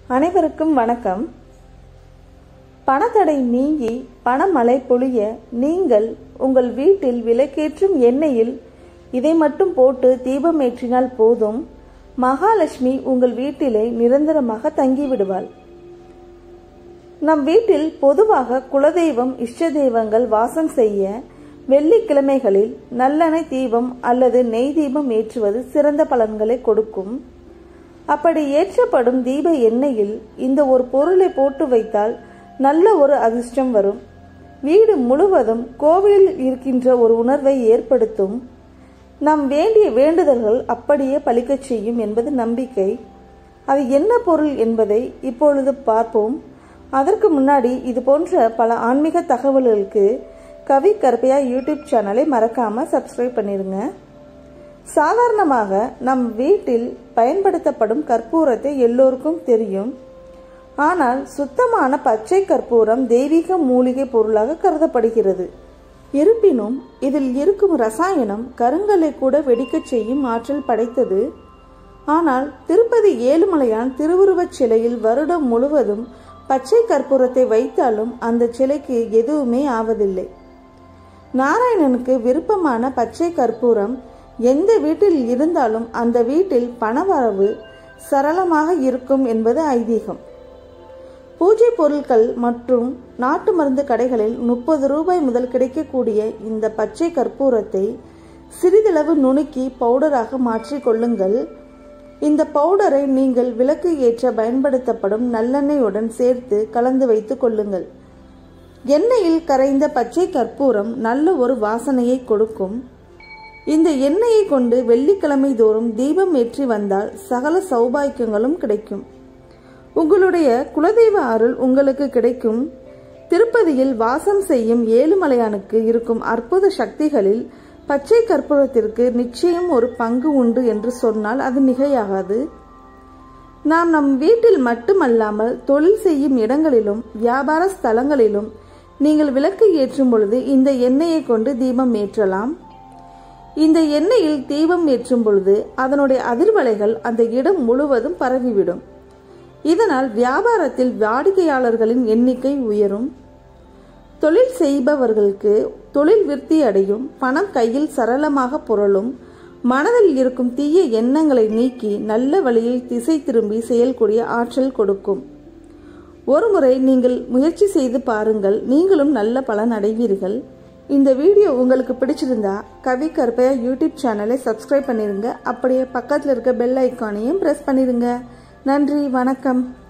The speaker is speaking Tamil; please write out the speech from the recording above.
அனைவருக்கும் வணக்கம் பணத்தடை நீங்கி பணமழை பொழிய நீங்கள் உங்கள் வீட்டில் விளக்கேற்றும் எண்ணெயில் இதை மட்டும் போட்டு தீபம் ஏற்றினால் போதும் மகாலட்சுமி உங்கள் வீட்டிலே நிரந்தரமாக தங்கிவிடுவாள் நம் வீட்டில் பொதுவாக குலதெய்வம் இஷ்ட தெய்வங்கள் வாசம் செய்ய வெள்ளிக்கிழமைகளில் நல்லெண்ணெய் தீபம் அல்லது நெய் தீபம் ஏற்றுவது சிறந்த பலன்களை கொடுக்கும் அப்படி ஏற்றப்படும் தீப எண்ணெயில் இந்த ஒரு பொருளை போட்டு வைத்தால் நல்ல ஒரு அதிர்ஷ்டம் வரும் வீடு முழுவதும் கோவிலில் இருக்கின்ற ஒரு உணர்வை ஏற்படுத்தும் நாம் வேண்டிய வேண்டுதல்கள் அப்படியே பலிக்கச் செய்யும் என்பது நம்பிக்கை அது என்ன பொருள் என்பதை இப்பொழுது பார்ப்போம் அதற்கு முன்னாடி இது போன்ற பல ஆன்மீக தகவல்களுக்கு கவி கருப்பையா யூடியூப் சேனலை மறக்காம சப்ஸ்கிரைப் பண்ணிருங்க சாதாரணமாக நம் வீட்டில் பயன்படுத்தப்படும் கற்பூரத்தை எல்லோருக்கும் தெரியும் ஆனால் சுத்தமான பச்சை கற்பூரம் தெய்வீக மூலிகை பொருளாக கருதப்படுகிறது இருப்பினும் இதில் இருக்கும் ரசாயனம் கருங்கலை கூட வெடிக்கச் செய்யும் ஆற்றல் படைத்தது ஆனால் திருப்பதி ஏழுமலையான் திருவுருவச் சிலையில் வருடம் முழுவதும் பச்சை கற்பூரத்தை வைத்தாலும் அந்த சிலைக்கு எதுவுமே ஆவதில்லை நாராயணனுக்கு விருப்பமான பச்சை கற்பூரம் எந்த வீட்டில் இருந்தாலும் அந்த வீட்டில் பணவரவு சரளமாக இருக்கும் என்பது ஐதீகம் பூஜை பொருட்கள் மற்றும் நாட்டு மருந்து கடைகளில் முப்பது ரூபாய் முதல் கிடைக்கக்கூடிய இந்த பச்சை கற்பூரத்தை சிறிதளவு நுணுக்கி பவுடராக மாற்றிக் கொள்ளுங்கள் இந்த பவுடரை நீங்கள் விளக்கு ஏற்ற பயன்படுத்தப்படும் நல்லெண்ணெயுடன் சேர்த்து கலந்து வைத்துக் கொள்ளுங்கள் எண்ணெயில் கரைந்த பச்சை கற்பூரம் நல்ல ஒரு வாசனையை கொடுக்கும் இந்த எண்ணெயை கொண்டு வெள்ளிக்கிழமை தோறும் தீபம் ஏற்றி வந்தால் சகல சௌபாக்கியங்களும் கிடைக்கும் உங்களுடைய குலதெய்வ அருள் உங்களுக்கு கிடைக்கும் திருப்பதியில் வாசம் செய்யும் ஏழுமலையானுக்கு இருக்கும் அற்புத சக்திகளில் பச்சை கற்பூரத்திற்கு நிச்சயம் ஒரு பங்கு உண்டு என்று சொன்னால் அது மிகையாகாது நாம் நம் வீட்டில் மட்டுமல்லாமல் தொழில் செய்யும் இடங்களிலும் வியாபார ஸ்தலங்களிலும் நீங்கள் விளக்கு ஏற்றும் பொழுது இந்த எண்ணெயை கொண்டு தீபம் ஏற்றலாம் இந்த எண்ணெயில் தீபம் ஏற்றும் பொழுது அதனுடைய அதிர்வலைகள் அந்த இடம் முழுவதும் பரவிவிடும் இதனால் வியாபாரத்தில் வாடிக்கையாளர்களின் எண்ணிக்கை உயரும் தொழில் செய்பவர்களுக்கு தொழில் விருத்தி அடையும் பணம் கையில் சரளமாக புரளும் மனதில் இருக்கும் தீய எண்ணங்களை நீக்கி நல்ல வழியில் திசை திரும்பி செயல்கூடிய ஆற்றல் கொடுக்கும் ஒருமுறை நீங்கள் முயற்சி செய்து பாருங்கள் நீங்களும் நல்ல பலன் அடைவீர்கள் இந்த வீடியோ உங்களுக்கு பிடிச்சிருந்தா கவி கருப்பையா யூடியூப் சேனலை சப்ஸ்கிரைப் பண்ணிருங்க அப்படியே பக்கத்தில் இருக்க பெல் ஐக்கானையும் ப்ரெஸ் பண்ணிருங்க நன்றி வணக்கம்